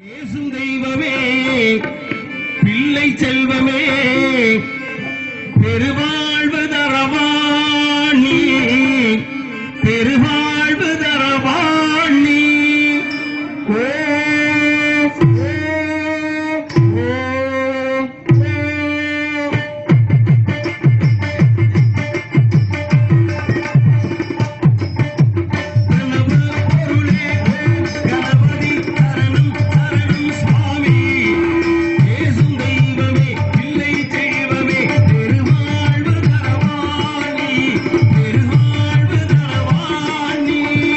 பேசும் தெய்வமே பிள்ளை செல்வமே பெருவாழ்வு தரவாணி பெருவாழ்வு தரவாணி ஓ ஓ, ஓ, ஓ. கணவன் பொருளே கணபதி சரணம் சரணம் சுவாமி ஏசும் தெய்வமே பிள்ளை தெய்வமே பெருவாழ்வு தரவாணி பெருவாழ்வு தரவாணி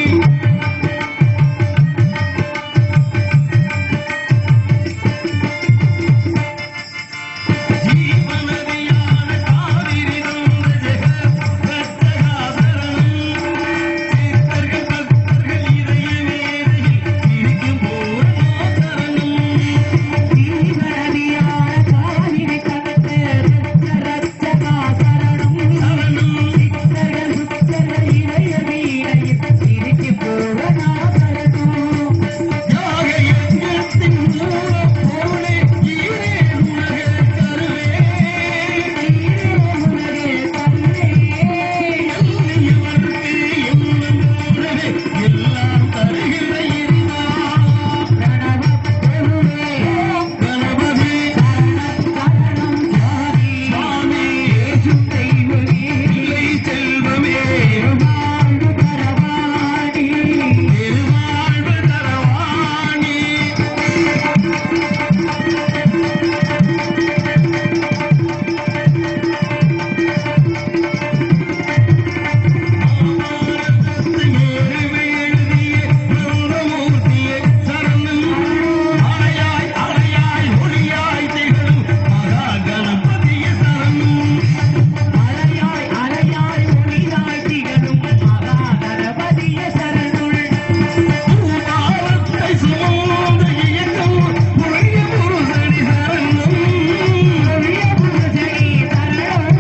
ஜீவநதியான காவிரி தந்த ஜெகத் ரட்சகாசரணம் சித்தர்கள் பக்தர்கள் இதய வேதையில் இருக்கும் பூரணாசரணம் ஜீவநதியான காவிரி தந்த ரட்சகாசரணம். சரணம் சித்தர்கள் சுத்தர்கள் இளைய வீணையில் இருக்கு பூரணாசரணம். யாக யஜ்ஞத்தின் மூலப் பொருளே ஈரே உலகில் கருவே ஈரே உலகே தன்னை. எல்லையவர்க்கு எண்ணம் போலவே எல்லாம் தருகிற இறைவா பிரணவப் பொருளே. கணபதி சரணம் சாரி. சுவாமி ஏசும் தெய்வமே. பிள்ளை செல்வமே வாழ்வு தரவாணி. பெருவாழ்வு தரவாணி அலையாய் அலையாய் ஒளியாய் திகழும் மகா கணபதியே சரணம். ஒளிய புருஷனே சரணம்.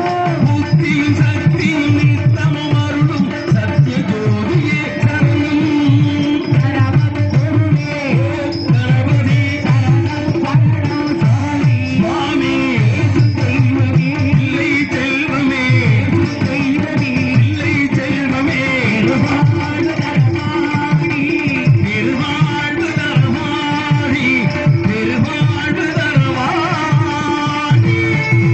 பரமப் பொருளே. சரணம் சரணம் சாமி. தெய்வமே தெய்வமே வாழ்வு தரவாணி. பெருவாழ்வு தரவாணி பெருவாழ்வு தரவாணி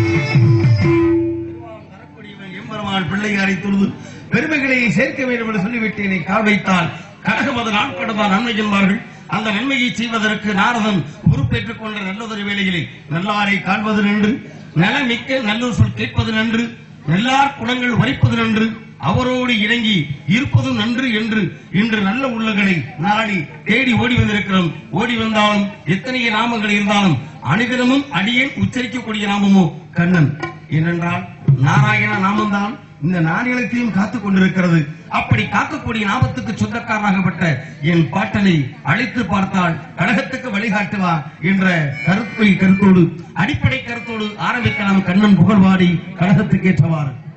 தரக்கூடியவன் எம்பெருமான் பிள்ளையாரை தொழுது பெருமைகளை சேர்க்க வேண்டும் என்று சொல்லிவிட்டேனை கால் வைத்தால் கடகமது நாள் கடந்தால் நன்மை என்பார்கள் அந்த நன்மையை செய்வதற்கு நாரதன் பொறுப்பேற்றுக் கொண்ட நல்லதொரு வேளையிலே நல்லாரை காண்பது நன்று நலமிக்க நல்லொரு சொல் கேட்பது நன்று நல்லார் குணங்கள் வரிப்பது நன்று அவரோடு இணங்கி இருப்பதும் நன்று என்று இன்று நல்ல உள்ளங்களை நாடி தேடி ஓடி வந்திருக்கிறோம் ஓடி வந்தாலும் எத்தனைய நாமங்கள் இருந்தாலும் அனுதினமும் அடியேன் உச்சரிக்கக்கூடிய நாமமோ கண்ணன் ஏனென்றால் நாராயண நாமம்தான் இந்த நாணயத்தையும் காத்துக் கொண்டிருக்கிறது அப்படி காக்கக்கூடிய நாமத்துக்கு சொந்தக்காரனாகப்பட்ட என் பாட்டனை அழைத்து பார்த்தால் கழகத்துக்கு வழிகாட்டுவார் என்ற கருத்தை கருத்தோடு அடிப்படை கருத்தோடு ஆரம்பிக்கலாம் கண்ணன் புகழ்வாடி கழகத்துக்கு ஏற்றவாறு